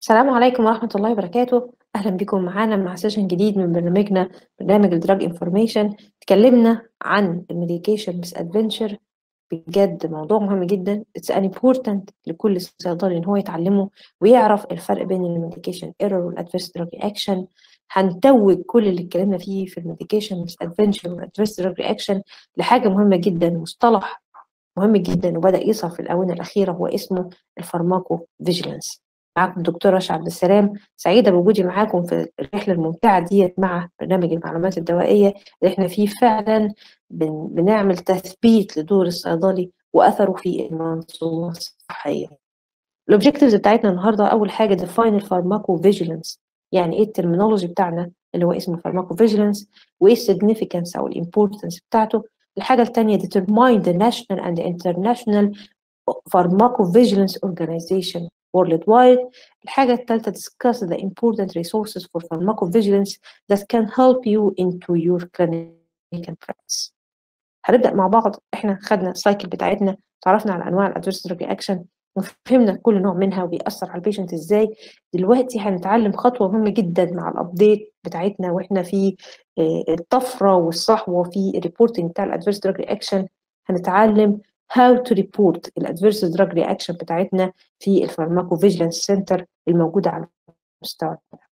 السلام عليكم ورحمة الله وبركاته أهلا بكم معانا مع سيشن جديد من برنامجنا برنامج الدراج انفورميشن اتكلمنا عن الميديكيشن مس ادفنتشر بجد موضوع مهم جدا اتس ان امبورتنت لكل صيدلي ان هو يتعلمه ويعرف الفرق بين الميديكيشن ايرور والادفيرس دراج رياكشن هنتوج كل اللي اتكلمنا فيه في الميديكيشن مس ادفنتشر والادفيرس دراج رياكشن لحاجه مهمه جدا مصطلح مهم جدا وبدا يظهر في الاونه الاخيره هو اسمه الفارماكو فيجيلانس معاكم دكتور رشا عبد السلام سعيده بوجودي معاكم في الرحله الممتعه ديت مع برنامج المعلومات الدوائيه اللي احنا فيه فعلا بن بنعمل تثبيت لدور الصيدلي واثره في المنظومه الصحيه. الاوبجكتيفز بتاعتنا النهارده اول حاجه define الفارماكو فيجيلانس يعني ايه الترمينولوجي بتاعنا اللي هو اسمه فارماكو فيجيلانس وايه السيجنيفيكانس او الامبورتنس بتاعته الحاجه الثانيه determine the national and the international pharmacovigilance organization worldwide. الحاجة الثالثة discuss the important resources for pharmacovigilance that can help you into your clinical practice. هنبدأ مع بعض احنا خدنا السايكل بتاعتنا تعرفنا على انواع الادفيرس دراج رياكشن وفهمنا كل نوع منها وبيأثر على البيشنت ازاي دلوقتي هنتعلم خطوة مهمة جدا مع الابديت بتاعتنا واحنا في الطفرة والصحوة في الريبورتنج بتاع الادفيرس دراج رياكشن هنتعلم how to report الادفيرس دراج رياكشن بتاعتنا في الفارماكو فيجيلانس سنتر الموجوده على المستوى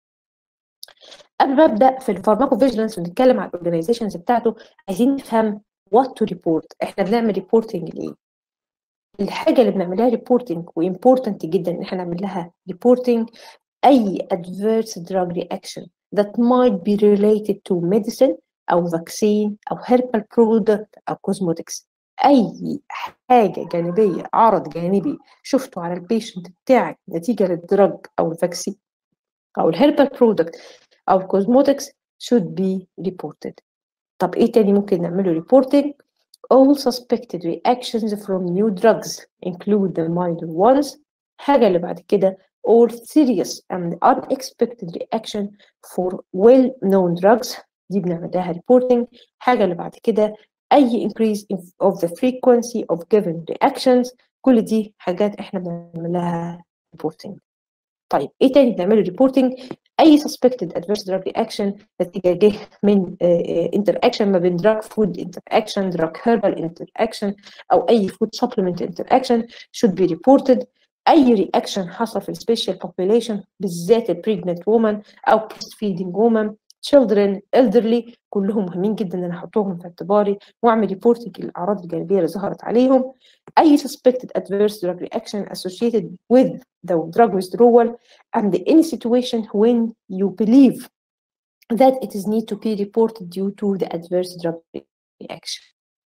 قبل ما ابدا في الفارماكو فيجيلانس ونتكلم على الاورجنايزيشنز بتاعته عايزين نفهم what to report احنا بنعمل ريبورتنج لايه الحاجه اللي بنعملها ريبورتنج وامبورتنت جدا ان احنا نعمل لها ريبورتنج اي adverse drug reaction that might be related to medicine او vaccine او herbal product او cosmetics اي حاجه جانبيه عرض جانبي شفته على البيشنت بتاعك نتيجه للدرج او الفاكسين او الهيربال برودكت او الكوزموتكس should be reported طب ايه تاني ممكن نعمله reporting all suspected reactions from new drugs include the milder ones حاجه اللي بعد كده all serious and unexpected reaction for well known drugs دي بنعمل لها reporting حاجه اللي بعد كده اي increase of the frequency of given reactions كل دي حاجات احنا بنعمل لها reporting طيب ايه تاني بنعمله reporting اي suspected adverse drug reaction نتيجه جه من uh, interaction ما بين drug food interaction drug herbal interaction او اي food supplement interaction should be reported اي رياكشن حصل في السبيشال population بالذات البريجننت woman او breastfeeding woman children elderly كلهم مهمين جدا ان انا احطهم في اعتباري واعمل ريبورتنج للاعراض الجانبيه اللي ظهرت عليهم اي suspected adverse drug reaction associated with the drug withdrawal and any situation when you believe that it is need to be reported due to the adverse drug reaction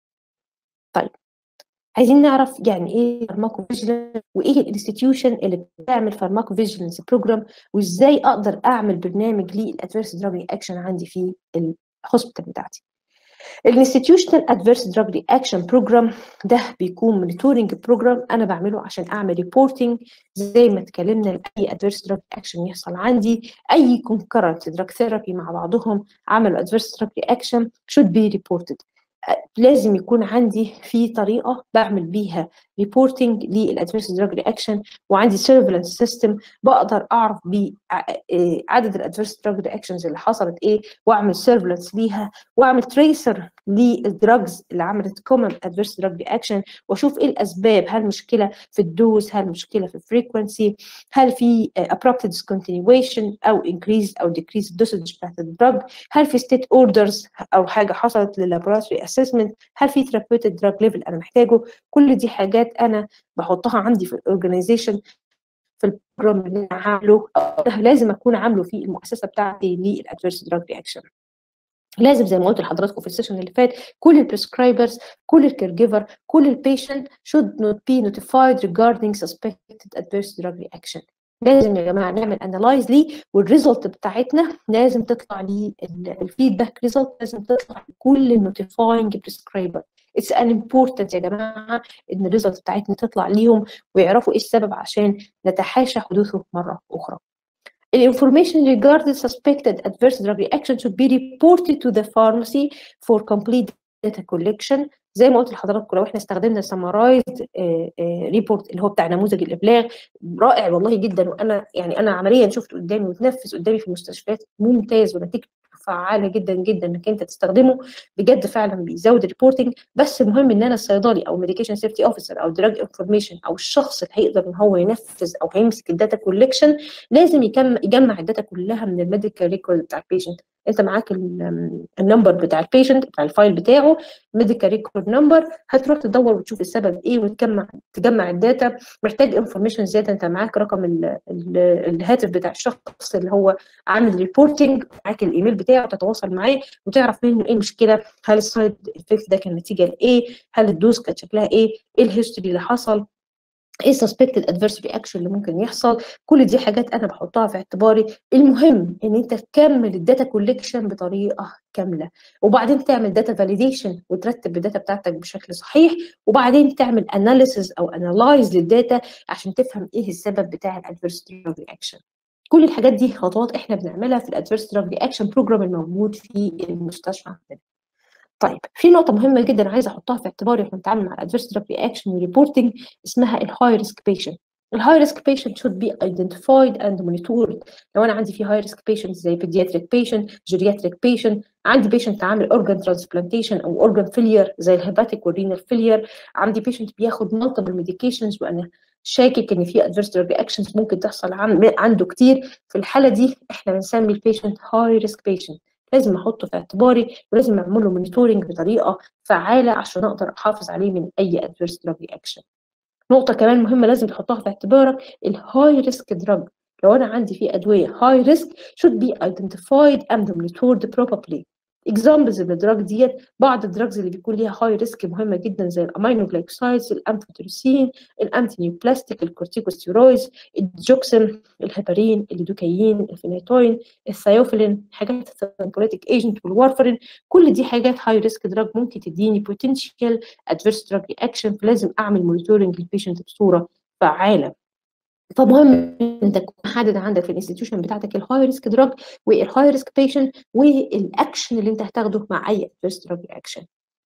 طيب عايزين نعرف يعني ايه فارماكو فيجيلانس وايه الانستتيوشن اللي بتعمل فارماكو فيجيلانس بروجرام وازاي اقدر اعمل برنامج للادفيرس دراج رياكشن عندي في الهوسبيتال بتاعتي الانستتيوشنال ادفيرس دراج رياكشن بروجرام ده بيكون مونيتورنج بروجرام انا بعمله عشان اعمل ريبورتنج زي ما اتكلمنا لاي ادفيرس دراج رياكشن يحصل عندي اي كونكرنت دراج ثيرابي مع بعضهم عملوا ادفيرس دراج رياكشن should be reported لازم يكون عندي في طريقه بعمل بيها ريبورتنج للادفيرس دراج رياكشن وعندي سيرفيلانس سيستم بقدر اعرف بيه عدد الادفيرس دراج رياكشنز اللي حصلت ايه واعمل سيرفيلانس ليها واعمل تريسر للدراجز اللي عملت كومن ادفيرس دراج رياكشن واشوف ايه الاسباب هل مشكله في الدوز هل مشكله في الفريكونسي هل في abrupt discontinuation او increase او decrease الدوسج بتاعت الدراج هل في ستيت اوردرز او حاجه حصلت للابوراتوري اسسمنت هل في ثيرابيوتيك دراج ليفل انا محتاجه كل دي حاجات انا بحطها عندي في الاورجنايزيشن في البروجرام اللي انا عامله لازم اكون عامله في المؤسسه بتاعتي للادفيرس دراج رياكشن لازم زي ما قلت لحضراتكم في السيشن اللي فات كل البريسكرايبرز كل الكير جيفر كل البيشنت should not be notified regarding suspected adverse drug reaction لازم يا جماعه نعمل انالايز ليه والريزلت بتاعتنا لازم تطلع ليه الفيدباك ريزلت لازم تطلع لكل النوتيفاينج بريسكرايبر اتس ان امبورتنت يا جماعه ان الريزلت بتاعتنا تطلع ليهم ويعرفوا ايه السبب عشان نتحاشى حدوثه مره اخرى. Information regarding suspected adverse drug reaction should be reported to the pharmacy for complete data collection زي ما قلت لحضراتكم لو احنا استخدمنا سمرايزد ريبورت اللي هو بتاع نموذج الابلاغ رائع والله جدا وانا يعني انا عمليا شفته قدامي وتنفذ قدامي في المستشفيات ممتاز ونتيجته فعاله جدا جدا انك انت تستخدمه بجد فعلا بيزود الريبورتنج بس المهم ان انا الصيدلي او ميديكيشن سيفتي اوفيسر او دراج انفورميشن او الشخص اللي هيقدر ان هو ينفذ او هيمسك الداتا كولكشن لازم يجمع الداتا كلها من الميديكال ريكورد بتاع البيشنت انت معاك النمبر بتاع البيشنت بتاع الفايل بتاعه ميديكال ريكورد نمبر هتروح تدور وتشوف السبب ايه وتجمع تجمع الداتا محتاج انفورميشن زياده انت معاك رقم ال ال الهاتف بتاع الشخص اللي هو عامل ريبورتنج معاك الايميل بتاعه تتواصل معاه وتعرف منه ايه المشكله هل السايد افكت ده كان نتيجه لايه هل الدوز كانت شكلها ايه ايه الهيستوري اللي حصل ايه سسبكتد ادفيرس رياكشن اللي ممكن يحصل كل دي حاجات انا بحطها في اعتباري المهم ان انت تكمل الداتا كوليكشن بطريقه كامله وبعدين تعمل داتا فاليديشن وترتب الداتا بتاعتك بشكل صحيح وبعدين تعمل اناليسز او انالايز للداتا عشان تفهم ايه السبب بتاع الادفيرس رياكشن كل الحاجات دي خطوات احنا بنعملها في الادفيرس رياكشن بروجرام الموجود في المستشفى عندنا طيب في نقطة مهمة جدا عايزة أحطها في اعتباري واحنا بنتعامل مع الادفيرس دراج رياكشن وريبورتنج اسمها الهاي ريسك بيشنت الهاي ريسك بيشنت should be identified and monitored لو أنا عندي في هاي ريسك بيشنت زي pediatric patient geriatric patient عندي بيشنت عامل organ transplantation أو organ failure زي الهيباتيك والرينال failure عندي بيشنت بياخد multiple medications وأنا شاكك ان في adverse drug reactions ممكن تحصل عنده كتير في الحاله دي احنا بنسمي البيشنت هاي ريسك بيشنت لازم احطه في اعتباري ولازم اعمل له مونيتورنج بطريقه فعاله عشان اقدر احافظ عليه من اي ادفيرس دراج رياكشن نقطه كمان مهمه لازم تحطها في اعتبارك الهاي ريسك دراج لو انا عندي في ادويه هاي ريسك should be identified and monitored properly اكزامبلز للدراج ديت بعض الدراجز اللي بيكون ليها هاي ريسك مهمه جدا زي الامينو جلايكوسايدز الامفوتريسين الانتي نيوبلاستيك الكورتيكوستيرويدز الجوكسين الهيبارين الليدوكايين الفينيتوين الثيوفيلين حاجات الثيرابيوتيك ايجنت والوارفرين كل دي حاجات هاي ريسك دراج ممكن تديني بوتنشال ادفيرس دراج رياكشن فلازم اعمل مونيتورنج للبيشنت بصوره فعاله فمهم انت تكون محدد عندك في الانستتيوشن بتاعتك الهاي ريسك دراج والهاي ريسك بيشنت والاكشن اللي انت هتاخده مع اي ادفيرس دراج رياكشن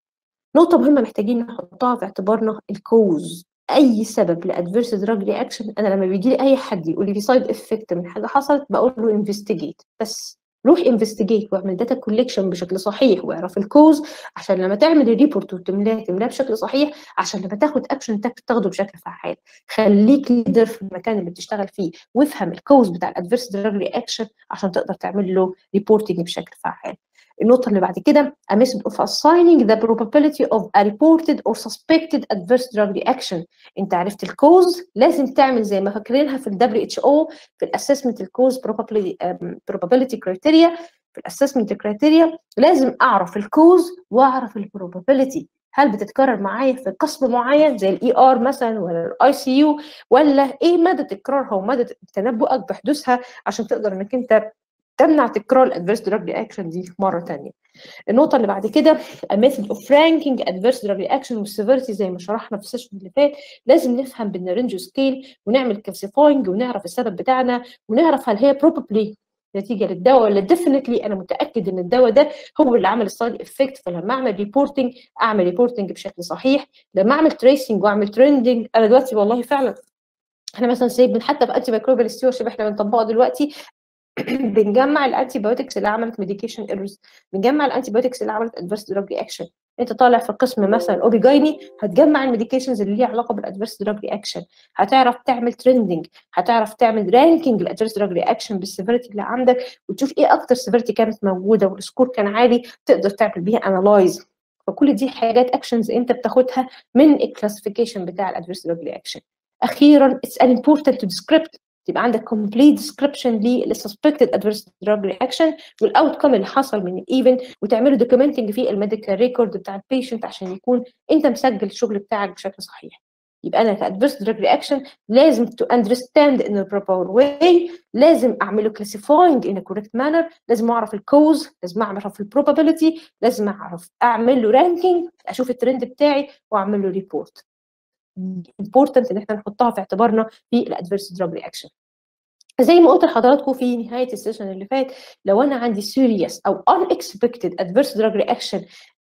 نقطة مهمة محتاجين نحطها في اعتبارنا الكوز اي سبب لادفيرس دراج رياكشن انا لما بيجي لي اي حد يقول لي في سايد افكت من حاجه حصلت بقول له انفستيجيت بس روح انفستيجيت واعمل داتا كوليكشن بشكل صحيح واعرف الكوز عشان لما تعمل الريبورت وتملاه تملاه بشكل صحيح عشان لما تاخد اكشن تاخده بشكل فعال خليك ليدر في المكان اللي بتشتغل فيه وافهم الكوز بتاع الادفيرس دراج رياكشن عشان تقدر تعمل له ريبورتنج بشكل فعال النقطة اللي بعد كده a method of assigning the probability of a reported or suspected adverse drug reaction انت عرفت الكوز لازم تعمل زي ما فاكرينها في ال WHO في الاسسمنت الكوز probability um, probability criteria في الاسسمنت criteria لازم اعرف الكوز واعرف البروبابيلتي هل بتتكرر معايا في قسم معين زي الاي ار مثلا ولا الاي سي يو ولا ايه مدى تكرارها ومدى تنبؤك بحدوثها عشان تقدر انك انت تمنع تكرار الادفيرس دراج رياكشن دي مره ثانيه النقطه اللي بعد كده a method of ranking adverse drug reaction والسيفيرتي زي ما شرحنا في السيشن اللي فات لازم نفهم بالرينج سكيل ونعمل كلاسيفاينج ونعرف السبب بتاعنا ونعرف هل هي probably نتيجه للدواء ولا ديفينتلي انا متاكد ان الدواء ده هو اللي عمل السايد افكت فلما اعمل ريبورتنج اعمل ريبورتنج بشكل صحيح لما اعمل تريسنج واعمل ترندنج انا دلوقتي والله فعلا احنا مثلا سايبين حتى في انتي ميكروبيال ستيورشيب احنا بنطبقها دلوقتي بنجمع الانتي بايوتكس اللي عملت ميديكيشن ايرورز بنجمع الانتي بايوتكس اللي عملت ادفيرس دراج رياكشن انت طالع في قسم مثلا اوبي جايني هتجمع الميديكيشنز اللي ليها علاقه بالادفيرس دراج رياكشن هتعرف تعمل ترندنج هتعرف تعمل رانكينج للادفيرس دراج رياكشن بالسيفيرتي اللي عندك وتشوف ايه اكتر سيفيرتي كانت موجوده والسكور كان عالي تقدر تعمل بيها انالايز فكل دي حاجات اكشنز انت بتاخدها من الكلاسيفيكيشن بتاع الادفيرس دراج رياكشن اخيرا اتس ان امبورتنت تو ديسكريبت يبقى عندك complete description للsuspected adverse drug reaction والاوتكم اللي حصل من الايفنت وتعمله دوكيومنتنج في الميديكال ريكورد بتاع البيشنت عشان يكون انت مسجل الشغل بتاعك بشكل صحيح يبقى انا كادفيرس دراج رياكشن لازم تو اندرستاند ان البروبر واي لازم اعمله كلاسيفاينج ان كوريكت مانر لازم اعرف الكوز لازم اعرف البروبابيلتي لازم اعرف اعمل له رانكينج اشوف الترند بتاعي واعمل له ريبورت امبورتنت ان احنا نحطها في اعتبارنا في الادفيرس دراج رياكشن زي ما قلت لحضراتكم في نهايه السيشن اللي فات لو انا عندي سيريس او unexpected adverse drug reaction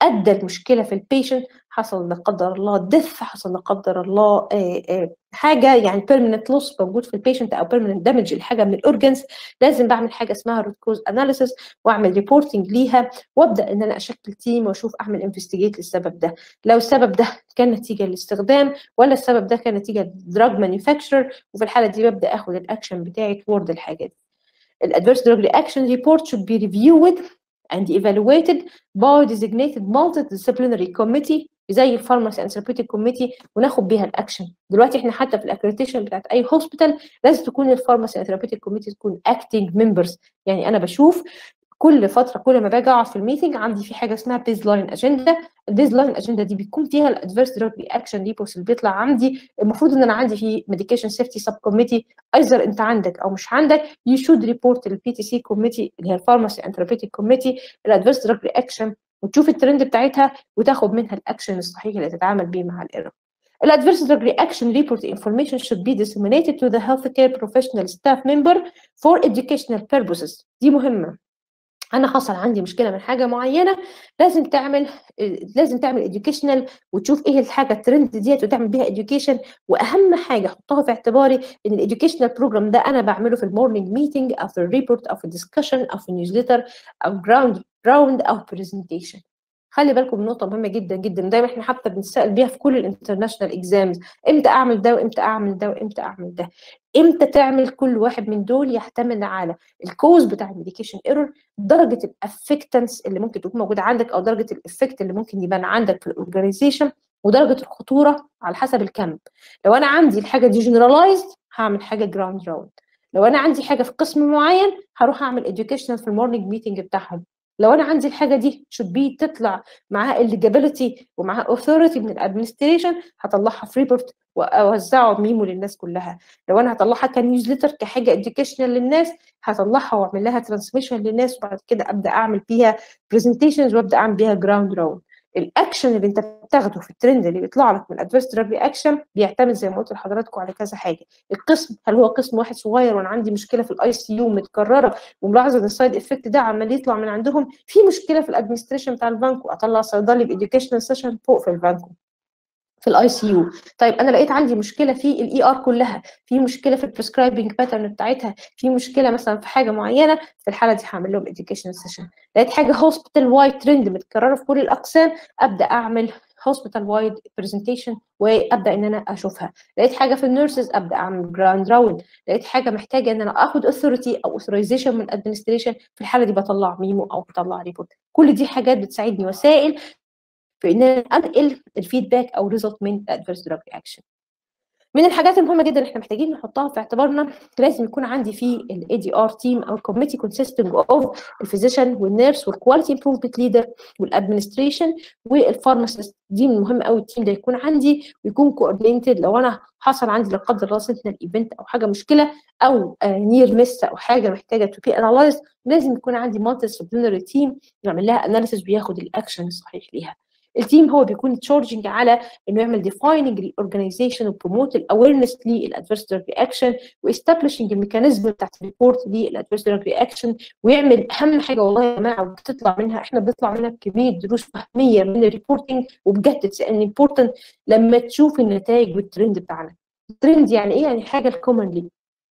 ادى المشكله في البيشنت حصل لا قدر الله ديث حصل لا قدر الله آه، آه، حاجه يعني بيرمننت لوس موجود في البيشنت او بيرمننت دامج لحاجه من الاورجنز لازم بعمل حاجه اسمها روت كوز اناليسيس واعمل ريبورتنج ليها وابدا ان انا اشكل تيم واشوف اعمل انفستيجيت للسبب ده لو السبب ده كان نتيجه للاستخدام ولا السبب ده كان نتيجه دراج مانيفاكتشر وفي الحاله دي ببدا اخد الاكشن بتاعي تورد الحاجه دي الادفيرس دراج رياكشن ريبورت should be reviewed and evaluated by designated multidisciplinary committee زي الفارماسي اند ثيرابيوتيك كوميتي وناخد بيها الاكشن دلوقتي احنا حتى في الاكريتيشن بتاعت اي هوسبيتال لازم تكون الفارماسي اند ثيرابيوتيك كوميتي تكون اكتنج ممبرز يعني انا بشوف كل فتره كل ما باجي اقعد في الميتنج عندي في حاجه اسمها بيز لاين اجنده البيز لاين اجنده دي بيكون فيها الادفيرس دراج رياكشن ريبورتس اللي بيطلع عندي المفروض ان انا عندي في ميديكيشن سيفتي سب كوميتي ايزر انت عندك او مش عندك يو شود ريبورت للبي تي سي كوميتي اللي هي الفارماسي اند ثيرابيوتيك كوميتي الادفيرس دراج رياكشن وتشوف الترند بتاعتها وتاخد منها الاكشن الصحيح اللي تتعامل بيه مع الايرور الادفيرس drug reaction report information should be disseminated to the healthcare professional staff member for educational purposes دي مهمه انا حصل عندي مشكله من حاجه معينه لازم تعمل لازم تعمل educational وتشوف ايه الحاجه الترند ديت وتعمل بيها education واهم حاجه حطها في اعتباري ان الاديوكيشنال بروجرام ده انا بعمله في المورنينج ميتنج او في الريبورت او في الدسكشن او في النيوزليتر او جراوند راوند او برزنتيشن خلي بالكم من نقطه مهمه جدا جدا دايما احنا حتى بنسال بيها في كل الانترناشونال اكزامز امتى اعمل ده وامتى اعمل ده وامتى اعمل ده امتى تعمل كل واحد من دول يحتمل على الكوز بتاع الميديكيشن ايرور درجه الافكتنس اللي ممكن تكون موجوده عندك او درجه الافكت اللي ممكن يبان عندك في الاورجانيزيشن ودرجه الخطوره على حسب الكم لو انا عندي الحاجه دي جنرالايزد هعمل حاجه جراوند راوند لو انا عندي حاجه في قسم معين هروح اعمل educational في المورنينج ميتنج بتاعهم لو انا عندي الحاجه دي should be تطلع معاها eligibility ومعاها authority من الادمنستريشن هطلعها في ريبورت واوزعه ميمو للناس كلها لو انا هطلعها كنيوزليتر كحاجه educational للناس هطلعها واعمل لها ترانسميشن للناس وبعد كده ابدا اعمل بيها presentations وابدا اعمل بيها جراوند راوند الاكشن اللي انت بتاخده في الترند اللي بيطلع لك من الادفيرس دراج رياكشن بيعتمد زي ما قلت لحضراتكم على كذا حاجه القسم هل هو قسم واحد صغير وانا عندي مشكله في الاي سي يو متكرره وملاحظه ان السايد افكت ده عمال يطلع من عندهم في مشكله في الادمنستريشن بتاع البنك واطلع صيدلي باديوكيشنال سيشن فوق في البنك في الاي سي يو طيب انا لقيت عندي مشكله في الاي ار كلها في مشكله في البريسكرايبنج باترن بتاعتها في مشكله مثلا في حاجه معينه في الحاله دي هعمل لهم educational سيشن لقيت حاجه هوسبيتال وايد ترند متكرره في كل الاقسام ابدا اعمل هوسبيتال وايد برزنتيشن وابدا ان انا اشوفها لقيت حاجه في النيرسز ابدا اعمل جراوند راوند لقيت حاجه محتاجه ان انا اخد اوثورتي او اوثرايزيشن من الادمنستريشن في الحاله دي بطلع ميمو او بطلع ريبورت كل دي حاجات بتساعدني وسائل في ان انا انقل الفيدباك او ريزلت من الادفيرس دراج رياكشن من الحاجات المهمه جدا اللي احنا محتاجين نحطها في اعتبارنا لازم يكون عندي في الاي دي ار تيم او الكوميتي كونسيستنج اوف الفيزيشن والنيرس والكواليتي امبروفمنت ليدر والادمنستريشن والفارماسيست دي من المهم قوي التيم ده يكون عندي ويكون كوردينيتد لو انا حصل عندي لا قدر الله سنتنال ايفنت او حاجه مشكله او نير مس او حاجه محتاجه تو بي انالايز لازم يكون عندي مالتي ديسيبلينري تيم يعمل لها اناليسيس وياخد الاكشن الصحيح ليها التيم هو بيكون تشارجنج على انه يعمل ديفايننج للاورجنايزيشن وبروموت الاويرنس للادفيرس دراج رياكشن واستابليشنج الميكانيزم بتاعت الريبورت للادفيرس دراج رياكشن ويعمل اهم حاجه والله يا جماعه بتطلع منها احنا بنطلع منها بكميه دروس فهميه من الريبورتنج وبجد ان امبورتنت لما تشوف النتائج والترند بتاعنا الترند يعني ايه يعني حاجه الكومنلي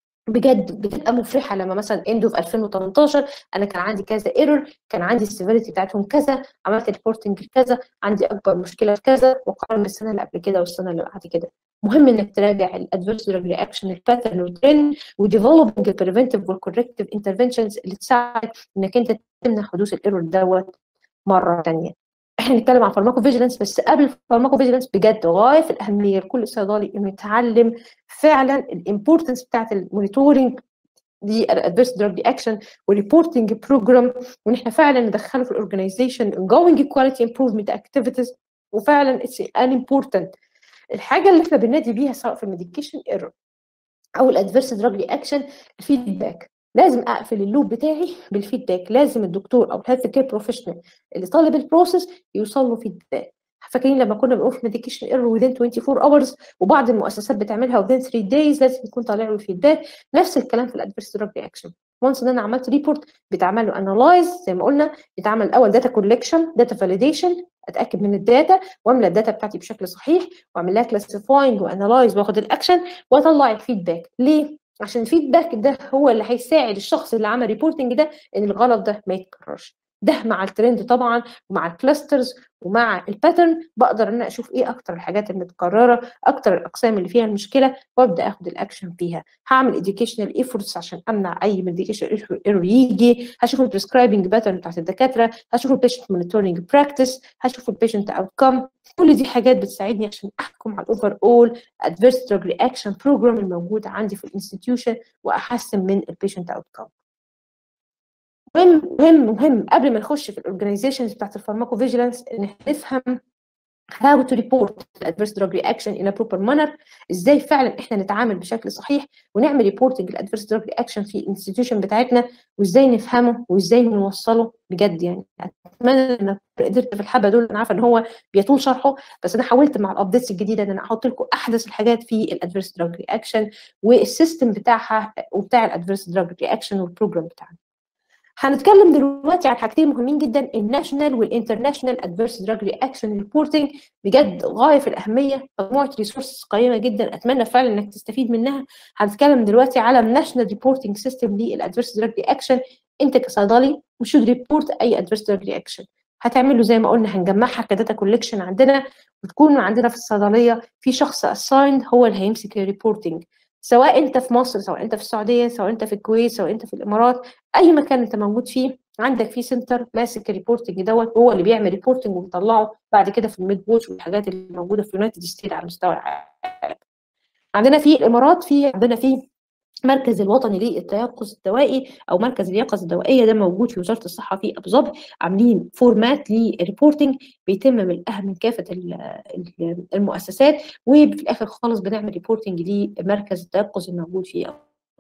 بجد بتبقى مفرحه لما مثلا اندو في 2018 انا كان عندي كذا ايرور كان عندي السيفيريتي بتاعتهم كذا عملت ريبورتنج كذا عندي اكبر مشكله في كذا وقارن بالسنه اللي قبل كده والسنه اللي بعد كده مهم انك تراجع الادفيرس رياكشن الباترن والترند وديفلوبنج البريفنتيف والكوركتيف انترفنشنز اللي تساعد انك انت تمنع حدوث الايرور دوت مره ثانيه احنا بنتكلم عن فارماكو فيجيلانس بس قبل فارماكو فيجيلانس بجد غايه في الاهميه لكل صيدلي انه يتعلم فعلا الامبورتنس بتاعت المونيتورنج للادفيرس دراج رياكشن والريبورتنج بروجرام وان احنا فعلا ندخله في الاورجنايزيشن ongoing quality improvement activities وفعلا اتس ان امبورتنت الحاجه اللي احنا بننادي بيها سواء في الميديكيشن ايرور او الادفيرس دراج رياكشن الفيدباك لازم اقفل اللوب بتاعي بالفيدباك لازم الدكتور او الهيلث كير بروفيشنال اللي طالب البروسيس يوصل له فيدباك فاكرين لما كنا بنقول في ميديكيشن ايرور within 24 hours وبعض المؤسسات بتعملها within 3 days لازم يكون طالع له فيدباك نفس الكلام في الادفيرس دراج رياكشن وانس ان انا عملت ريبورت بيتعمل له انالايز زي ما قلنا بيتعمل الاول داتا كولكشن داتا فاليديشن اتاكد من الداتا واملى الداتا بتاعتي بشكل صحيح واعمل لها كلاسيفاينج وانالايز واخد الاكشن واطلع الفيدباك ليه عشان الفيدباك ده هو اللي هيساعد الشخص اللي عمل ريبورتنج ده ان الغلط ده ما يتكررش ده مع الترند طبعا ومع الكلاسترز ومع الباترن بقدر ان انا اشوف ايه اكتر الحاجات المتكرره اكتر الاقسام اللي فيها المشكله وابدا اخد الاكشن فيها هعمل educational efforts عشان امنع اي ميديكيشن ايرور يجي هشوف البريسكرايبنج باترن بتاعت الدكاتره هشوف البيشنت مونيتورنج براكتس هشوف البيشنت اوتكم كل دي حاجات بتساعدني عشان احكم على الاوفر اول ادفيرس دراج رياكشن بروجرام الموجود عندي في الانستتيوشن واحسن من البيشنت اوتكم مهم مهم مهم قبل ما نخش في الاورجنايزيشنز بتاعت الفارماكو فيجيلانس ان نفهم how to report الادفيرس دراج رياكشن in a proper manner ازاي فعلا احنا نتعامل بشكل صحيح ونعمل ريبورتنج الادفيرس دراج رياكشن في الانستتيوشن بتاعتنا وازاي نفهمه وازاي نوصله بجد يعني اتمنى ان قدرت في الحبه دول انا عارفه ان هو بيطول شرحه بس انا حاولت مع الابديتس الجديده ان انا احط لكم احدث الحاجات في الادفيرس دراج رياكشن والسيستم بتاعها وبتاع الادفيرس دراج رياكشن والبروجرام بتاعنا هنتكلم دلوقتي عن حاجتين مهمين جدا الناشونال والانترناشونال ادفيرس دراج رياكشن ريبورتنج بجد غايه في الاهميه مجموعه ريسورسز قيمه جدا اتمنى فعلا انك تستفيد منها هنتكلم دلوقتي على الناشونال ريبورتنج سيستم للادفيرس دراج رياكشن انت كصيدلي مش ريبورت اي ادفيرس دراج رياكشن هتعمله زي ما قلنا هنجمعها كداتا كولكشن عندنا وتكون عندنا في الصيدليه في شخص اسايند هو اللي هيمسك الريبورتنج سواء انت في مصر سواء انت في السعوديه سواء انت في الكويت سواء انت في الامارات اي مكان انت موجود فيه عندك فيه سنتر ماسك الريبورتنج دوت هو اللي بيعمل ريبورتنج وبيطلعه بعد كده في الميد ووتش والحاجات اللي موجوده في اليونايتد ستيت على مستوى العالم عندنا في الامارات في عندنا في مركز الوطني للتيقظ الدوائي او مركز اليقظه الدوائيه ده موجود في وزاره الصحه في ابو ظبي عاملين فورمات للريبورتنج بيتم من من كافه المؤسسات وفي الاخر خالص بنعمل ريبورتنج لمركز التيقظ الموجود في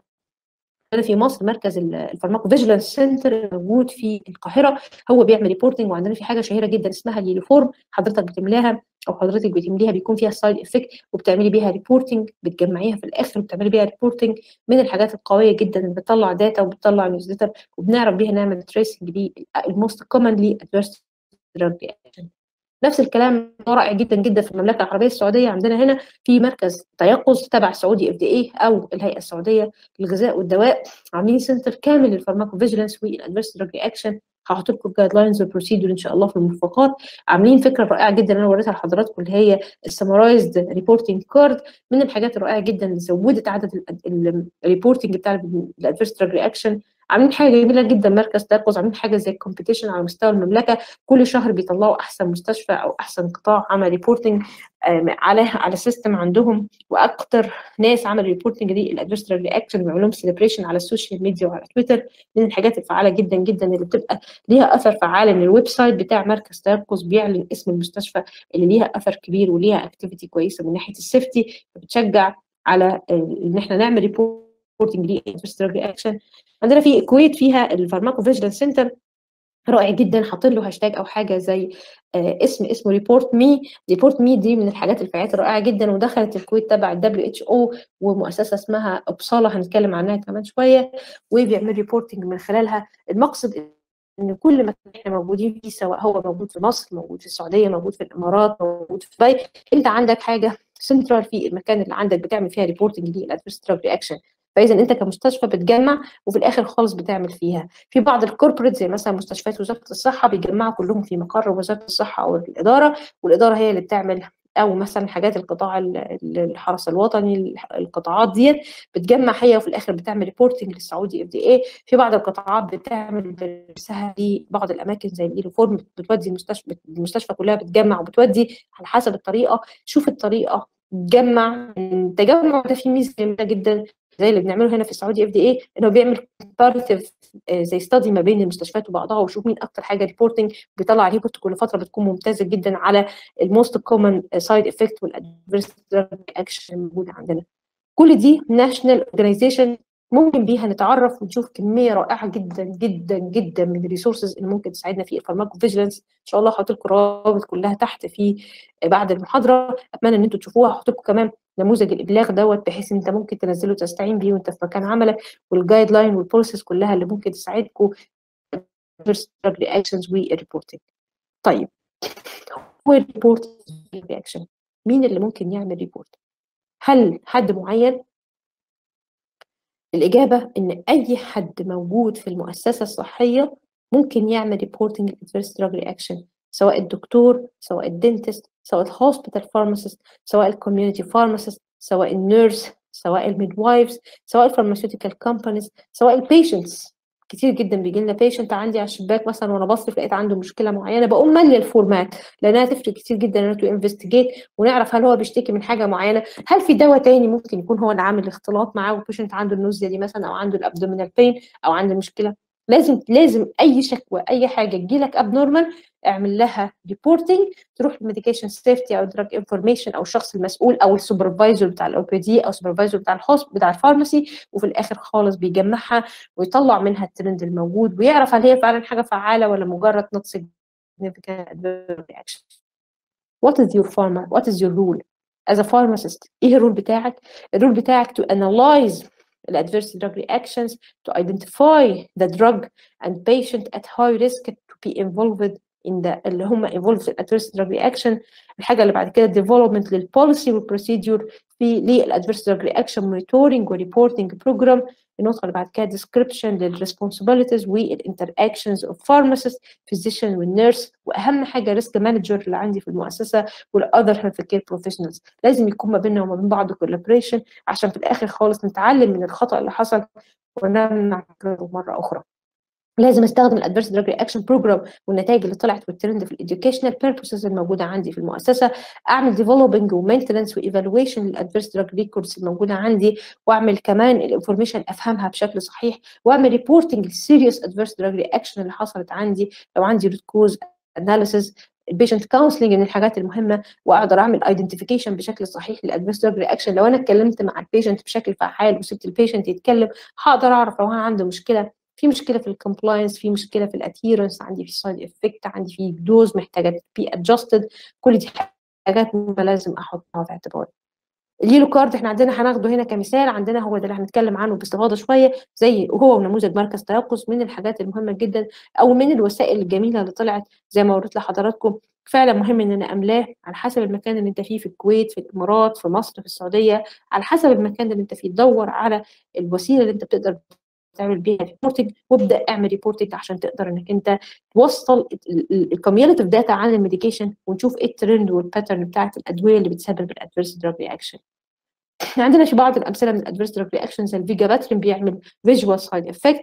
عندنا في مصر مركز الفارماكو فيجيلانس سنتر موجود في القاهره هو بيعمل ريبورتنج وعندنا في حاجه شهيره جدا اسمها اليونيفورم حضرتك بتملاها او حضرتك بتمليها بيكون فيها سايد افكت وبتعملي بيها ريبورتنج بتجمعيها في الاخر وبتعملي بيها ريبورتنج من الحاجات القويه جدا اللي بتطلع داتا وبتطلع نيوزليتر وبنعرف بيها نعمل تريسنج للموست كومنلي ادفيرس دراج رياكشن نفس الكلام رائع جدا جدا في المملكه العربيه السعوديه عندنا هنا في مركز تيقظ تبع سعودي اف دي اي او الهيئه السعوديه للغذاء والدواء عاملين سنتر كامل للفارماكو فيجيلانس والادفيرس دراج رياكشن هحط لكم الجايد لاينز والبروسيدور ان شاء الله في المرفقات عاملين فكره رائعه جدا انا وريتها لحضراتكم اللي هي السمرايزد ريبورتنج كارد من الحاجات الرائعه جدا اللي زودت عدد الريبورتنج بتاع الادفيرس دراج رياكشن عاملين حاجه جميله جدا مركز تيقظ عاملين حاجه زي الكومبيتيشن على مستوى المملكه كل شهر بيطلعوا احسن مستشفى او احسن قطاع عمل ريبورتنج على على سيستم عندهم واكتر ناس عمل ريبورتنج دي الادفيرس رياكشن بيعملوا لهم سيلبريشن على السوشيال ميديا وعلى تويتر من الحاجات الفعاله جدا جدا اللي بتبقى ليها اثر فعال ان الويب سايت بتاع مركز تيقظ بيعلن اسم المستشفى اللي ليها اثر كبير وليها اكتيفيتي كويسه من ناحيه السيفتي بتشجع على ان احنا نعمل ريبورتنج للادفيرس رياكشن عندنا في الكويت فيها الفارماكو فيجيلانس سنتر رائع جدا حاطين له هاشتاج او حاجه زي آه اسم اسمه ريبورت مي ريبورت مي دي من الحاجات الفعاليات الرائعه جدا ودخلت الكويت تبع الدبليو اتش او ومؤسسه اسمها ابصاله هنتكلم عنها كمان شويه وبيعمل ريبورتنج من خلالها المقصد ان كل مكان احنا موجودين فيه سواء هو موجود في مصر موجود في السعوديه موجود في الامارات موجود في دبي انت عندك حاجه سنترال في المكان اللي عندك بتعمل فيها ريبورتنج للادفيرس رياكشن فاذا انت كمستشفى بتجمع وفي الاخر خالص بتعمل فيها في بعض الكوربريت زي مثلا مستشفيات وزاره الصحه بيجمعوا كلهم في مقر وزاره الصحه او الاداره والاداره هي اللي بتعمل او مثلا حاجات القطاع الحرس الوطني القطاعات ديت بتجمع هي وفي الاخر بتعمل ريبورتنج للسعودي اف دي اي في بعض القطاعات بتعمل بنفسها لبعض الاماكن زي الايروفورم بتودي المستشفى المستشفى كلها بتجمع وبتودي على حسب الطريقه شوف الطريقه تجمع التجمع ده فيه ميزه جميله جدا زي اللي بنعمله هنا في السعودي اف دي اي انه بيعمل كومبارتيف زي ستادي ما بين المستشفيات وبعضها ويشوف مين اكتر حاجه ريبورتنج بيطلع ريبورت كل فتره بتكون ممتازه جدا على الموست كومن سايد افكت والادفيرس اكشن الموجوده عندنا كل دي ناشونال اورجانيزيشن ممكن بيها نتعرف ونشوف كميه رائعه جدا جدا جدا من الريسورسز اللي ممكن تساعدنا في الفارماكو فيجيلانس ان شاء الله هحط لكم الروابط كلها تحت في بعد المحاضره اتمنى ان انتم تشوفوها هحط لكم كمان نموذج الابلاغ دوت بحيث انت ممكن تنزله تستعين بيه وانت في مكان عملك والجايد لاين والبروسيس كلها اللي ممكن تساعدكم رياكشنز والريبورتنج طيب هو ريبورت رياكشن مين اللي ممكن يعمل ريبورت هل حد معين الإجابة إن أي حد موجود في المؤسسة الصحية ممكن يعمل ريبورتنج adverse drug reaction سواء الدكتور سواء الدنتست سواء الهوسبيتال فارماسيست سواء الكوميونتي فارماسيست سواء النيرس سواء الميدوايفز سواء الفارماسيوتيكال كومبانيز سواء البيشنتس كتير جدا بيجي لنا بيشنت عندي على الشباك مثلا وانا بصرف لقيت عنده مشكله معينه بقوم ماليه الفورمات لانها تفرق كتير جدا ان تو انفستيجيت ونعرف هل هو بيشتكي من حاجه معينه هل في دواء تاني ممكن يكون هو اللي عامل اختلاط معاه والبيشنت عنده النوزيا دي مثلا او عنده الابدومينال بين او عنده مشكله لازم لازم اي شكوى اي حاجه تجيلك ابنورمال اعمل لها ريبورتنج تروح الميديكيشن سيفتي او دراج انفورميشن او الشخص المسؤول او السوبرفايزر بتاع الاو بي دي او السوبرفايزر بتاع الهوست بتاع الفارماسي وفي الاخر خالص بيجمعها ويطلع منها الترند الموجود ويعرف هل هي فعلا حاجه فعاله ولا مجرد not significant reaction. What is your pharma? What is your rule? As a pharmacist ايه الرول بتاعك؟ الرول بتاعك to analyze the adverse drug reactions, to identify the drug and patient at high risk to be involved in the اللي هم involved في adverse drug reaction الحاجة اللي بعد كده development للبوليسي والبروسيدور في للادفيرس drug reaction monitoring وريبورتنج program النقطة اللي بعد كده description للresponsibilities والinteractions of pharmacist physician والنيرس وأهم حاجة risk manager اللي عندي في المؤسسة والother healthcare professionals لازم يكون ما بيننا وما بين بعض collaboration عشان في الآخر خالص نتعلم من الخطأ اللي حصل ونمنع تكراره مرة أخرى لازم استخدم الادفيرس دراج رياكشن بروجرام والنتائج اللي طلعت والترند في الاديوكيشنال بيربوسز الموجوده عندي في المؤسسه اعمل ديفلوبينج ومينتنس وايفالويشن للادفيرس دراج ريكوردز الموجوده عندي واعمل كمان الانفورميشن افهمها بشكل صحيح واعمل ريبورتنج للسيريس ادفيرس دراج رياكشن اللي حصلت عندي لو عندي روت كوز اناليسيز البيشنت كونسلنج من الحاجات المهمه واقدر اعمل ايدنتيفيكيشن بشكل صحيح للادفيرس دراج رياكشن لو انا اتكلمت مع البيشنت بشكل فعال وسبت البيشنت يتكلم هقدر اعرف لو هو عنده مشكله في مشكله في الكومبلاينس في مشكله في الادهيرنس عندي في سايد افكت عندي في دوز محتاجه بي ادجستد كل دي حاجات لازم احطها في اعتباري اليلو كارد احنا عندنا هناخده هنا كمثال عندنا هو ده اللي هنتكلم عنه باستفاضه شويه زي وهو ونموذج مركز تيقظ من الحاجات المهمه جدا او من الوسائل الجميله اللي طلعت زي ما وريت لحضراتكم فعلا مهم ان انا املاه على حسب المكان اللي انت فيه في الكويت في الامارات في مصر في السعوديه على حسب المكان اللي انت فيه دور على الوسيله اللي انت بتقدر تعمل بيها ريبورتنج وابدا اعمل ريبورتنج عشان تقدر انك انت توصل الكوميونيتيف داتا عن الميديكيشن ونشوف ايه الترند والباترن بتاعت الادويه اللي بتسبب الادفيرس دراج رياكشن عندنا في بعض الامثله من الادفيرس دراج رياكشن زي الفيجاباترين بيعمل فيجوال سايد افكت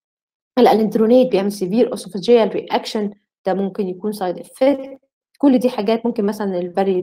الالندرونيت بيعمل سيفير اوسوفاجيال رياكشن ده ممكن يكون سايد افكت كل دي حاجات ممكن مثلا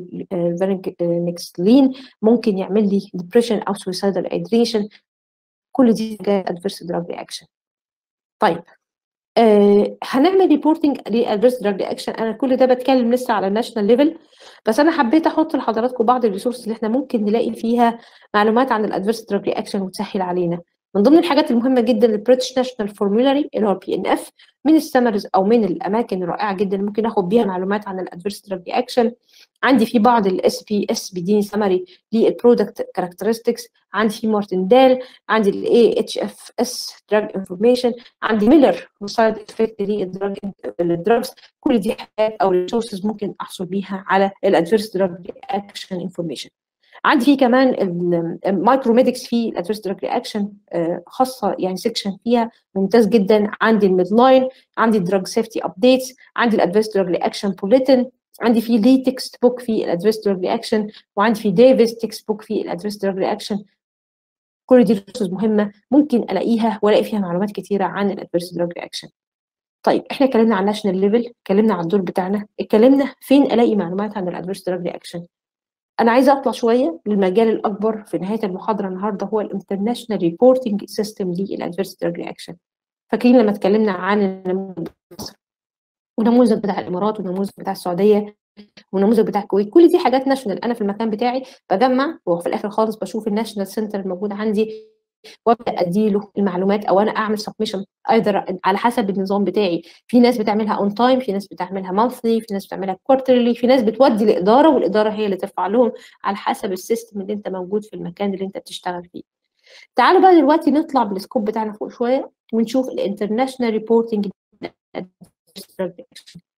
الفارينكسلين ممكن يعمل لي ديبريشن او سويسايدال ايدريشن كل دي حاجات ادفيرس دراج رياكشن طيب آه هنعمل ريبورتنج للادفيرس دراج رياكشن انا كل ده بتكلم لسه على الناشونال ليفل بس انا حبيت احط لحضراتكم بعض الريسورسز اللي احنا ممكن نلاقي فيها معلومات عن الادفيرس دراج رياكشن وتسهل علينا من ضمن الحاجات المهمه جدا البريتش ناشونال فورمولاري اللي هو البي ان اف من السمرز او من الاماكن الرائعه جدا ممكن اخد بيها معلومات عن الادفيرس دراج رياكشن عندي في بعض الاس بي اس بيديني سمري للبرودكت كاركترستكس عندي في مارتندال عندي الاي اتش اف اس دراج انفورميشن عندي ميلر وسايد افكت للدراج الدراجز كل دي حاجات او ريسورسز ممكن احصل بيها على الادفيرس دراج رياكشن انفورميشن عندي في كمان المايكروميدكس في الادفيرس دراج رياكشن خاصه يعني سيكشن فيها ممتاز جدا عندي الميد لاين عندي الدراج سيفتي ابديتس عندي الادفيرس دراج رياكشن بوليتن عندي في لي تكست بوك في الادفيرس دراج رياكشن وعندي في ديفيس تكست بوك في الادفيرس دراج رياكشن كل دي ريسورسز مهمه ممكن الاقيها والاقي فيها معلومات كثيره عن الادفيرس دراج رياكشن طيب احنا اتكلمنا عن الناشونال ليفل اتكلمنا عن الدور بتاعنا اتكلمنا فين الاقي معلومات عن الادفيرس دراج رياكشن انا عايزه اطلع شويه للمجال الاكبر في نهايه المحاضره النهارده هو الانترناشونال ريبورتنج سيستم للادفيرس دراج رياكشن فاكرين لما اتكلمنا عن النموذج والنموذج بتاع الامارات والنموذج بتاع السعوديه والنموذج بتاع الكويت كل دي حاجات ناشونال انا في المكان بتاعي بجمع وفي الاخر خالص بشوف الناشونال سنتر الموجود عندي وابدا اديله المعلومات او انا اعمل سبمشن ايذر على حسب النظام بتاعي في ناس بتعملها اون تايم في ناس بتعملها مانثلي في ناس بتعملها كوارترلي في ناس بتودي الاداره والاداره هي اللي ترفع لهم على حسب السيستم اللي انت موجود في المكان اللي انت بتشتغل فيه تعالوا بقى دلوقتي نطلع بالسكوب بتاعنا فوق شويه ونشوف الانترناشونال ريبورتنج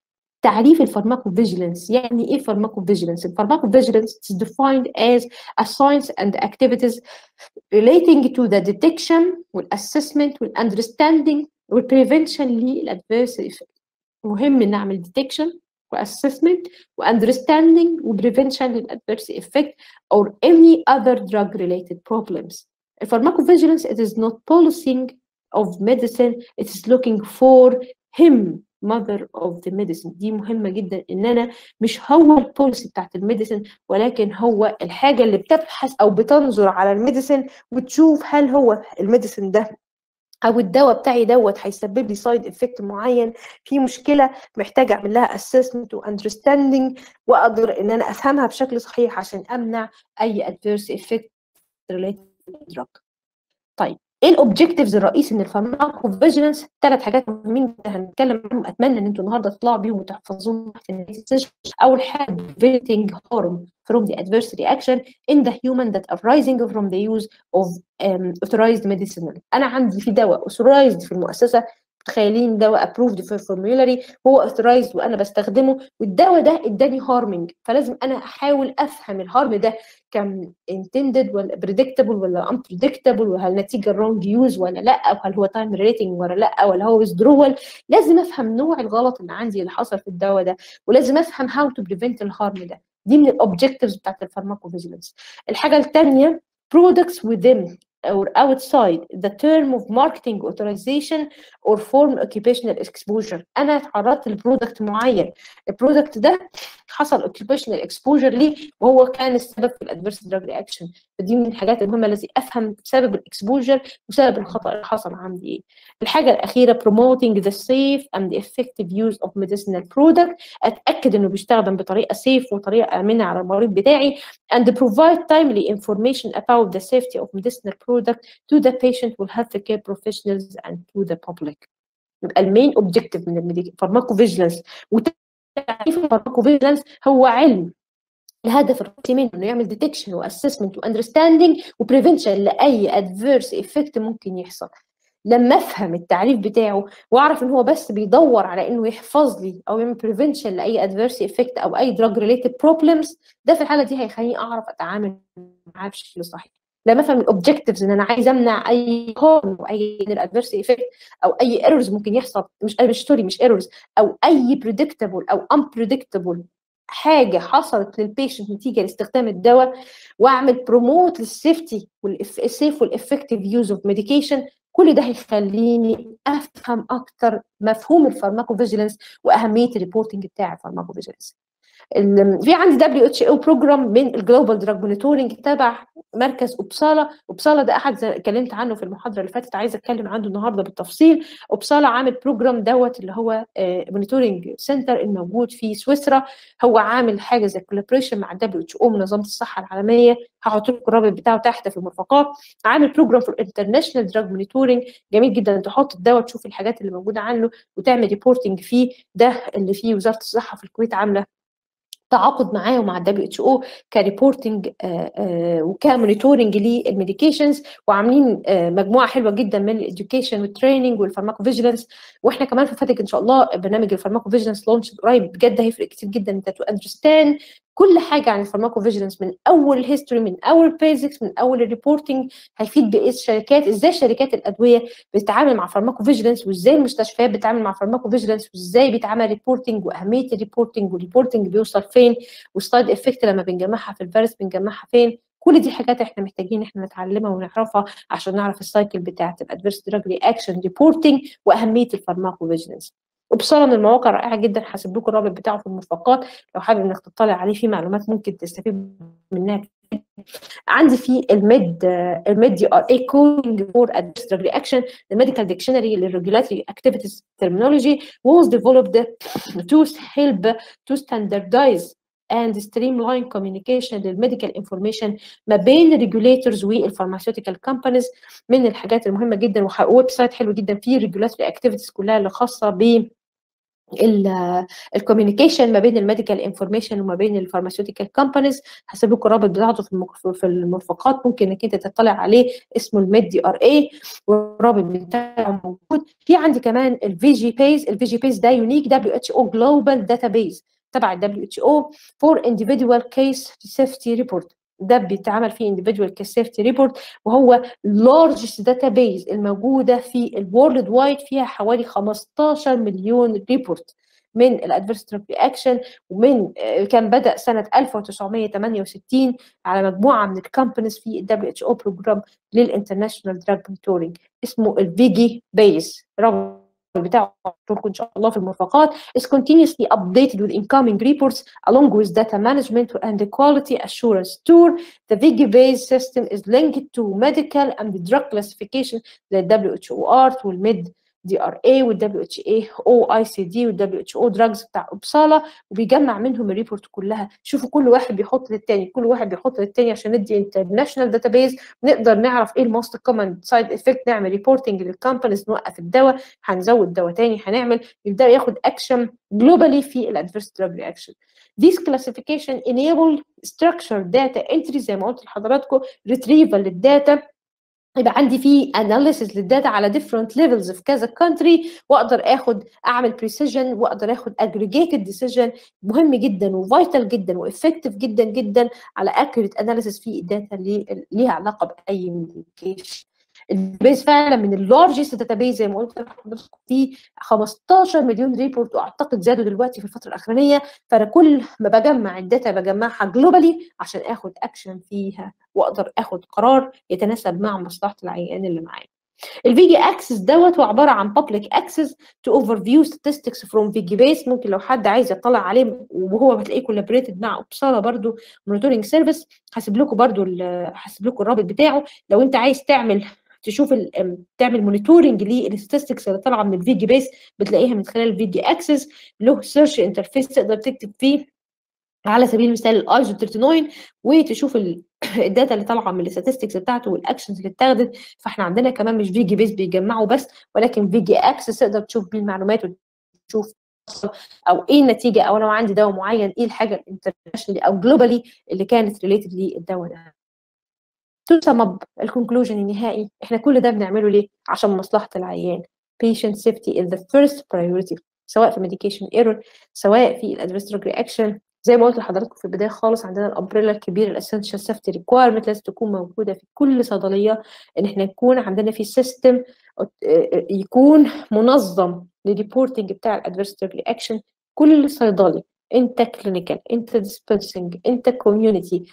تعريف الفارماكوفيجيلانس يعني ايه فارماكوفيجيلانس الفارماكوفيجيلانس is defined as a science and activities relating to the detection والassessment والunderstanding والprevention للadverse effect مهم نعمل detection وassessment وunderstanding وprevention للadverse effect or any other drug related problems الفارماكوفيجيلانس it is not policing of medicine it is looking for him mother of the medicine دي مهمة جدا ان انا مش هو البوليسي بتاعت الميديسن ولكن هو الحاجة اللي بتبحث او بتنظر على الميديسن وتشوف هل هو الميديسن ده او الدواء بتاعي دوت هيسبب لي سايد افكت معين في مشكله محتاجه اعمل لها اسسمنت واندرستاندينج واقدر ان انا افهمها بشكل صحيح عشان امنع اي ادفيرس افكت ريليتد دراج طيب ايه الاوبجكتيفز الرئيسي من الفارماكو فيجيلانس ثلاث حاجات مهمين جدا هنتكلم عنهم اتمنى ان انتوا النهارده تطلعوا بيهم وتحفظوهم تحت السيشن اول حاجه preventing harm from the adverse reaction in the human that arising from the use of um, authorized medicinal انا عندي في دواء authorized في المؤسسه متخيلين دواء ابروفد في فورمولاري هو اوثرايزد وانا بستخدمه والدواء ده اداني هارمنج فلازم انا احاول افهم الهارم ده كان intended ولا predictable ولا unpredictable وهل نتيجه الرونج يوز ولا لا وهل هو تايم ريتنج ولا لا ولا هو withdrawal لازم افهم نوع الغلط اللي عندي اللي حصل في الدواء ده ولازم افهم how to prevent الهارم ده دي من الاوبجكتيفز بتاعت الفارماكوفيجيلانس الحاجه الثانيه products within or outside the term of marketing authorization or form occupational exposure انا اتعرضت لبرودكت معين البرودكت ده حصل occupational exposure ليه وهو كان السبب في الادفيرس دراج رياكشن فدي من الحاجات المهمه التي افهم سبب الاكسبوجر وسبب الخطا اللي حصل عندي ايه الحاجه الاخيره promoting the safe and effective use of medicinal product اتاكد انه بيستخدم بطريقه سيف وطريقه امنه على المريض بتاعي and provide timely information about the safety of medicinal product to the patient والhealthcare professionals and to the public يبقى المين اوبجيكتيف من الفارماكوفيجيلانس وتعريف الفارماكوفيجيلانس هو علم الهدف الرئيسي منه انه يعمل ديتكشن واسسمنت واندرستاندينج وبريفنشن لاي ادفيرس افكت ممكن يحصل لما افهم التعريف بتاعه واعرف ان هو بس بيدور على انه يحفظ لي او يعمل بريفنشن لاي ادفيرس افكت او اي دراج ريليتد بروبلمز ده في الحاله دي هيخليني اعرف اتعامل معاه بشكل صحيح لما افهم الاوبجكتيفز ان انا عايز امنع اي هارم او اي من الادفيرس افكت او اي ايرورز ممكن يحصل مش مش سوري مش ايرورز او اي بريدكتبل او unpredictable حاجه حصلت للبيشنت نتيجه لاستخدام الدواء واعمل بروموت للسيفتي والسيف والافكتيف يوز اوف ميديكيشن كل ده هيخليني افهم اكتر مفهوم الفارماكوفيجيلانس واهميه الريبورتنج بتاع الفارماكوفيجيلانس في عندي دبليو اتش او بروجرام من الجلوبال دراج مونيتورنج تبع مركز اوبسالا اوبسالا ده احد اتكلمت عنه في المحاضره اللي فاتت عايزه اتكلم عنه النهارده بالتفصيل اوبسالا عامل بروجرام دوت اللي هو مونيتورنج سنتر الموجود في سويسرا هو عامل حاجه زي كولابريشن مع الدبليو اتش او منظمه الصحه العالميه هحط لكم الرابط بتاعه تحت في المرفقات عامل بروجرام في الانترناشونال دراج مونيتورنج جميل جدا تحط الدواء تشوف الحاجات اللي موجوده عنه وتعمل ريبورتنج فيه ده اللي فيه وزاره الصحه في الكويت عامله تعاقد معاه ومع الدبليو اتش او كريبورتنج وكمونيتورنج للميديكيشنز وعاملين مجموعه حلوه جدا من الاديوكيشن والتريننج والفارماكوفيجيلانس واحنا كمان في فاتك ان شاء الله برنامج الفارماكوفيجيلانس لونش قريب بجد هيفرق كتير جدا انت تو اندرستاند كل حاجه عن الفارماكوفيجيلانس من اول الهيستوري من اول البيزكس من اول الريبورتنج هيفيد بايه الشركات ازاي شركات الادويه بتتعامل مع فارماكوفيجيلانس وازاي المستشفيات بتتعامل مع فارماكوفيجيلانس وازاي بيتعمل ريبورتنج واهميه الريبورتنج والريبورتنج بيوصل فين والسايد افكت لما بنجمعها في الفيروس بنجمعها فين كل دي حاجات احنا محتاجين احنا نتعلمها ونعرفها عشان نعرف السايكل بتاعه الادفيرس دراج رياكشن ريبورتنج واهميه الفارماكوفيجيلانس وبصراحه من المواقع رائعه جدا هسيب لكم الرابط بتاعه في المرفقات لو حابب انك تطلع عليه في معلومات ممكن تستفيد منها عندي في الميد الميد دي ار اي كودنج فور ادفيرس رياكشن الميديكال ديكشنري للريجولاتوري اكتيفيتيز terminology was developed to help to standardize and streamline communication للميديكال انفورميشن ما بين الريجوليتورز والفارماسيوتيكال كومبانيز من الحاجات المهمه جدا ويب سايت حلو جدا فيه ريجولاتوري اكتيفيتيز كلها اللي خاصه ب الكوميونيكيشن ما بين الميديكال انفورميشن وما بين الفارماسيوتيكال كومبانيز هسيب لكم الرابط بتاعته في في المرفقات ممكن انك انت تطلع عليه اسمه الميد دي ار اي والرابط بتاعه موجود في عندي كمان الفي جي بيز الفي جي بيز ده يونيك دبليو اتش او جلوبال داتابيز تبع الدبليو اتش او فور individual case safety report ده بيتعمل فيه individual case safety report وهو largest database الموجودة في الورلد وايد فيها حوالي 15 مليون ريبورت من الادفيرس رياكشن ومن كان بدا سنه 1968 على مجموعه من الكومبانيز في الدبليو اتش او بروجرام للانترناشونال دراج مونيتورنج اسمه الفيجي بيز رابط بتاعه لكم ان شاء الله في المرفقات is continuously updated with incoming reports along with data management and the quality assurance tool. The VIGI-based system is linked to medical and drug classification the WHO ART والMID DRA والدبليو اتش اي او اي سي دي والدبليو اتش او دراجز بتاع ابصاله وبيجمع منهم الريبورت كلها شوفوا كل واحد بيحط للتاني كل واحد بيحط للتاني عشان ندي انترناشونال داتابيز نقدر نعرف ايه الموست كومن سايد افكت نعمل ريبورتنج للكومبانيز نوقف الدواء هنزود دواء تاني هنعمل يبدا ياخد اكشن جلوبالي في الادفيرس دراج رياكشن This classification enable structured data entry زي ما قلت لحضراتكم retrieval للداتا يبقى عندي في analysis للداتا على different levels في كذا country واقدر اخد اعمل precision واقدر اخد aggregated decision مهم جدا وفيتال جدا وافكتيف جدا جدا على accurate analysis في الداتا اللي ليها علاقه باي ميديكيشن البيز فعلا من اللارجست داتابيز زي ما قلت لحضرتك في 15 مليون ريبورت واعتقد زادوا دلوقتي في الفتره الاخرانيه فانا كل ما بجمع الداتا بجمعها جلوبالي عشان اخد اكشن فيها واقدر اخد قرار يتناسب مع مصلحه العيان اللي معايا الفيجي اكسس دوت هو عباره عن public access to overview statistics from فيجي بيس ممكن لو حد عايز يطلع عليه وهو بتلاقيه كولابريتد مع ابصاله برضو مونيتورنج سيرفيس هسيب لكم برضو هسيب لكم الرابط بتاعه لو انت عايز تعمل تشوف تعمل مونيتورنج للستاتستكس اللي طالعه من الفيجي بيس بتلاقيها من خلال الفيجي اكسس له سيرش انترفيس تقدر تكتب فيه على سبيل المثال الايزو 39 وتشوف الداتا اللي طالعه من الستاتستكس بتاعته والاكشنز اللي اتاخدت فاحنا عندنا كمان مش فيجي بيس بيجمعوا بس ولكن فيجي اكسس تقدر تشوف بيه المعلومات وتشوف او ايه النتيجه او لو عندي دواء معين ايه الحاجه الانترناشونالي او جلوبالي اللي كانت ريليتد للدواء ده تو سم اب الكونكلوجن النهائي احنا كل ده بنعمله ليه عشان مصلحه العيان patient safety is the first priority سواء في medication error سواء في الادفيرس رياكشن زي ما قلت لحضراتكم في البدايه خالص عندنا الامبريلا الكبير الاسنشال سيفتي ريكويرمنت لازم تكون موجوده في كل صيدليه ان احنا يكون عندنا في سيستم يكون منظم للريبورتنج بتاع الادفيرس رياكشن كل صيدلي انت كلينيكال انت ديسبنسنج انت كوميونتي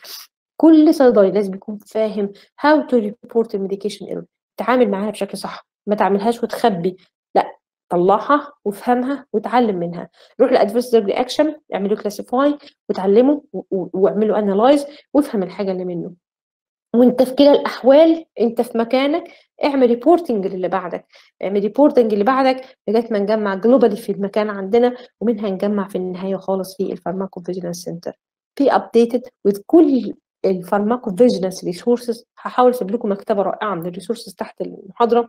كل صيدلي لازم يكون فاهم هاو تو ريبورت الميديكيشن ايرور تعامل معاها بشكل صح ما تعملهاش وتخبي لا طلعها وافهمها وتعلم منها روح لادفيرس رياكشن اعملوا كلاسيفاي وتعلمه واعملوا انالايز وافهم الحاجه اللي منه وانت في كلا الاحوال انت في مكانك اعمل ريبورتنج للي بعدك اعمل ريبورتنج اللي بعدك لغايه ما نجمع جلوبالي في المكان عندنا ومنها نجمع في النهايه خالص في الفارماكو فيجيلانس سنتر في ابديتد with كل الفارماكو فيجيلانس ريسورسز هحاول اسيب لكم مكتبه رائعه من الريسورسز تحت المحاضره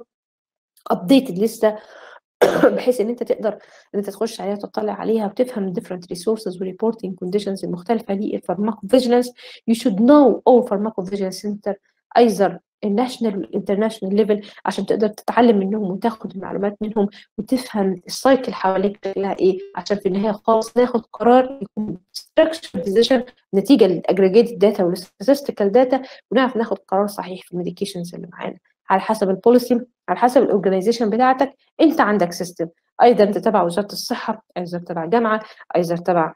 ابديتد لسه بحيث ان انت تقدر ان انت تخش عليها وتطلع عليها وتفهم different resources و reporting conditions المختلفه للفارماكوفيجيلانس you should know all pharmacovigilance center either الناشونال والانترناشونال ليفل عشان تقدر تتعلم منهم وتاخد المعلومات منهم وتفهم السايكل حواليك شكلها ايه عشان في النهايه خالص ناخد قرار يكون structured decision نتيجه للاجريجيتد داتا والستاتستيكال داتا ونعرف ناخد قرار صحيح في الميديكيشنز اللي معانا على حسب البوليسي على حسب الاورجنايزيشن بتاعتك انت عندك سيستم ايضا انت تبع وزاره الصحه ايضا تبع جامعه ايضا تبع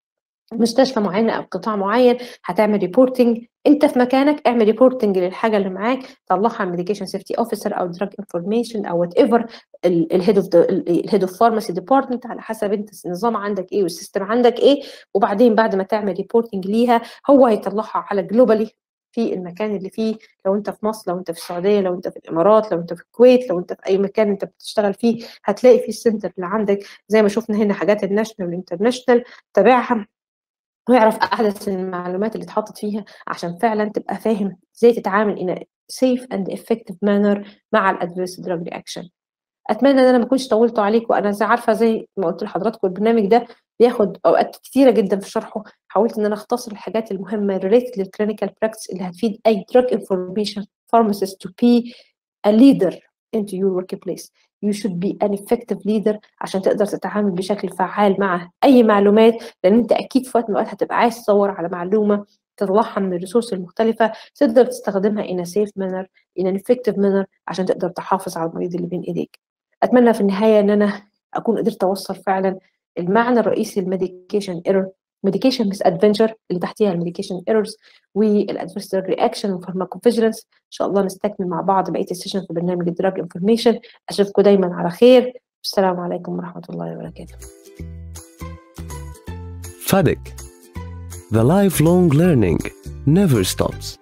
مستشفى معينه او قطاع معين هتعمل ريبورتنج انت في مكانك اعمل ريبورتنج للحاجه اللي معاك طلعها ميديكيشن سيفتي اوفيسر او دراج انفورميشن او وات ايفر الهيد اوف الهيد اوف فارماسي ديبارتمنت على حسب انت النظام عندك ايه والسيستم عندك ايه وبعدين بعد ما تعمل ريبورتنج ليها هو هيطلعها على جلوبالي في المكان اللي فيه لو انت في مصر لو انت في السعوديه لو انت في الامارات لو انت في الكويت لو انت في اي مكان انت بتشتغل فيه هتلاقي فيه السنتر اللي عندك زي ما شفنا هنا حاجات الناشونال والانترناشونال تابعها ويعرف احدث المعلومات اللي اتحطت فيها عشان فعلا تبقى فاهم ازاي تتعامل in a safe and effective manner مع الادفيرس drug reaction اتمنى ان انا ما اكونش طولت عليكم انا زي عارفه زي ما قلت لحضراتكم البرنامج ده بياخد اوقات كتيره جدا في شرحه حاولت ان انا اختصر الحاجات المهمه ريليتد للكلينيكال براكتس اللي هتفيد اي دراج انفورميشن pharmacist to be a leader into your workplace you should be an effective leader عشان تقدر تتعامل بشكل فعال مع اي معلومات لان انت اكيد في وقت من الاوقات هتبقى عايز تدور على معلومه تطلعها من الريسورس المختلفه تقدر تستخدمها in a safe manner in an effective manner عشان تقدر تحافظ على المريض اللي بين ايديك اتمنى في النهايه ان انا اكون قدرت اوصل فعلا المعنى الرئيسي للميديكيشن ايرور ميديكيشن مس ادفنتشر اللي تحتيها الميديكيشن ايرورز والادفيرس دراج رياكشن والفارماكوفيجلنس ان شاء الله نستكمل مع بعض بقيه السيشن في برنامج الدراج انفورميشن اشوفكم دايما على خير السلام عليكم ورحمه الله وبركاته FADIC The lifelong learning never stops.